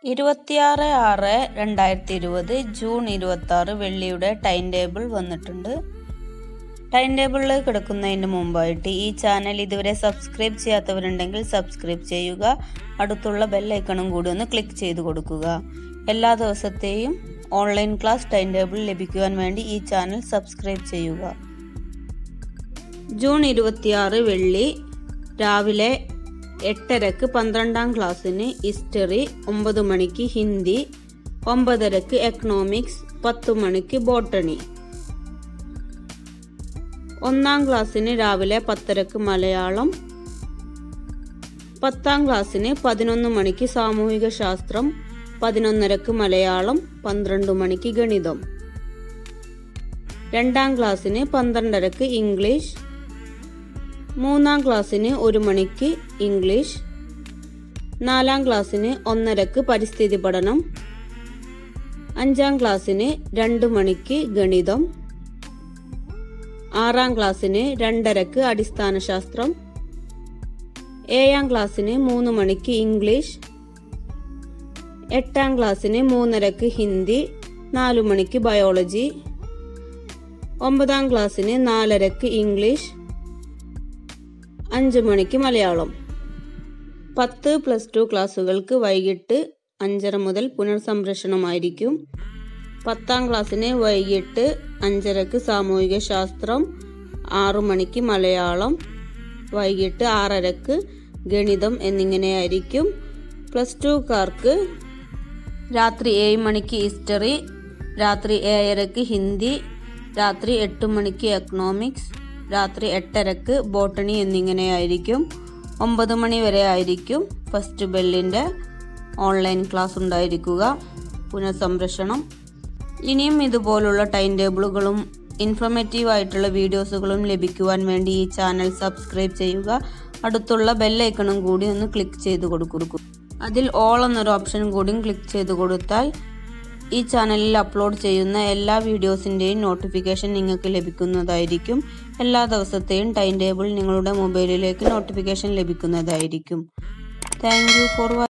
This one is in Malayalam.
ഇരുപത്തിയാറ് ആറ് രണ്ടായിരത്തി ഇരുപത് ജൂൺ ഇരുപത്തി ആറ് വെള്ളിയുടെ ടൈം ടേബിൾ വന്നിട്ടുണ്ട് ടൈം ടേബിളിൽ കിടക്കുന്നതിന് മുമ്പായിട്ട് ഈ ചാനൽ ഇതുവരെ സബ്സ്ക്രൈബ് ചെയ്യാത്തവരുണ്ടെങ്കിൽ സബ്സ്ക്രൈബ് ചെയ്യുക അടുത്തുള്ള ബെല്ലൈക്കണും കൂടി ഒന്ന് ക്ലിക്ക് ചെയ്ത് കൊടുക്കുക എല്ലാ ദിവസത്തെയും ഓൺലൈൻ ക്ലാസ് ടൈം ടേബിൾ ലഭിക്കുവാൻ വേണ്ടി ഈ ചാനൽ സബ്സ്ക്രൈബ് ചെയ്യുക ജൂൺ ഇരുപത്തിയാറ് വെള്ളി രാവിലെ എട്ടരക്ക് പന്ത്രണ്ടാം ക്ലാസ്സിന് ഹിസ്റ്ററി ഒമ്പത് മണിക്ക് ഹിന്ദി ഒമ്പതരക്ക് എക്കണോമിക്സ് പത്ത് മണിക്ക് ബോട്ടണി ഒന്നാം ക്ലാസ്സിന് രാവിലെ പത്തരക്ക് മലയാളം പത്താം ക്ലാസ്സിന് പതിനൊന്ന് മണിക്ക് സാമൂഹിക ശാസ്ത്രം പതിനൊന്നരക്ക് മലയാളം പന്ത്രണ്ട് മണിക്ക് ഗണിതം രണ്ടാം ക്ലാസ്സിന് പന്ത്രണ്ടരക്ക് ഇംഗ്ലീഷ് മൂന്നാം ക്ലാസ്സിന് ഒരു മണിക്ക് ഇംഗ്ലീഷ് നാലാം ക്ലാസ്സിന് ഒന്നരക്ക് പരിസ്ഥിതി പഠനം അഞ്ചാം ക്ലാസ്സിന് രണ്ട് മണിക്ക് ഗണിതം ആറാം ക്ലാസ്സിന് രണ്ടരക്ക് അടിസ്ഥാന ശാസ്ത്രം ഏഴാം ക്ലാസ്സിന് മൂന്ന് മണിക്ക് ഇംഗ്ലീഷ് എട്ടാം ക്ലാസ്സിന് മൂന്നരക്ക് ഹിന്ദി നാലു മണിക്ക് ബയോളജി ഒമ്പതാം ക്ലാസ്സിന് നാലരക്ക് ഇംഗ്ലീഷ് അഞ്ച് മണിക്ക് മലയാളം പത്ത് പ്ലസ് ടു ക്ലാസ്സുകൾക്ക് വൈകിട്ട് അഞ്ചര മുതൽ പുനർസംരക്ഷണമായിരിക്കും പത്താം ക്ലാസ്സിന് വൈകിട്ട് അഞ്ചരക്ക് സാമൂഹിക ശാസ്ത്രം ആറു മണിക്ക് മലയാളം വൈകിട്ട് ആറരക്ക് ഗണിതം എന്നിങ്ങനെയായിരിക്കും പ്ലസ് ടുക്കാർക്ക് രാത്രി ഏഴ് മണിക്ക് ഹിസ്റ്ററി രാത്രി ഏഴരക്ക് ഹിന്ദി രാത്രി എട്ട് മണിക്ക് എക്കണോമിക്സ് രാത്രി എട്ടരക്ക് ബോട്ടണി എന്നിങ്ങനെയായിരിക്കും ഒമ്പത് മണി വരെ ആയിരിക്കും ഫസ്റ്റ് ബെല്ലിൻ്റെ ഓൺലൈൻ ക്ലാസ് ഉണ്ടായിരിക്കുക പുനഃസംരക്ഷണം ഇനിയും ഇതുപോലുള്ള ടൈം ടേബിളുകളും ഇൻഫോർമേറ്റീവ് ആയിട്ടുള്ള വീഡിയോസുകളും ലഭിക്കുവാൻ വേണ്ടി ഈ ചാനൽ സബ്സ്ക്രൈബ് ചെയ്യുക അടുത്തുള്ള ബെല്ലൈക്കണും കൂടി ഒന്ന് ക്ലിക്ക് ചെയ്ത് കൊടുക്കും അതിൽ ഓൾ എന്നൊരു ഓപ്ഷൻ കൂടിയും ക്ലിക്ക് ചെയ്ത് കൊടുത്താൽ ഈ ചാനലിൽ അപ്ലോഡ് ചെയ്യുന്ന എല്ലാ വീഡിയോസിൻ്റെയും നോട്ടിഫിക്കേഷൻ നിങ്ങൾക്ക് ലഭിക്കുന്നതായിരിക്കും എല്ലാ ദിവസത്തെയും ടൈം ടേബിൾ നിങ്ങളുടെ മൊബൈലിലേക്ക് നോട്ടിഫിക്കേഷൻ ലഭിക്കുന്നതായിരിക്കും താങ്ക് യു ഫോർ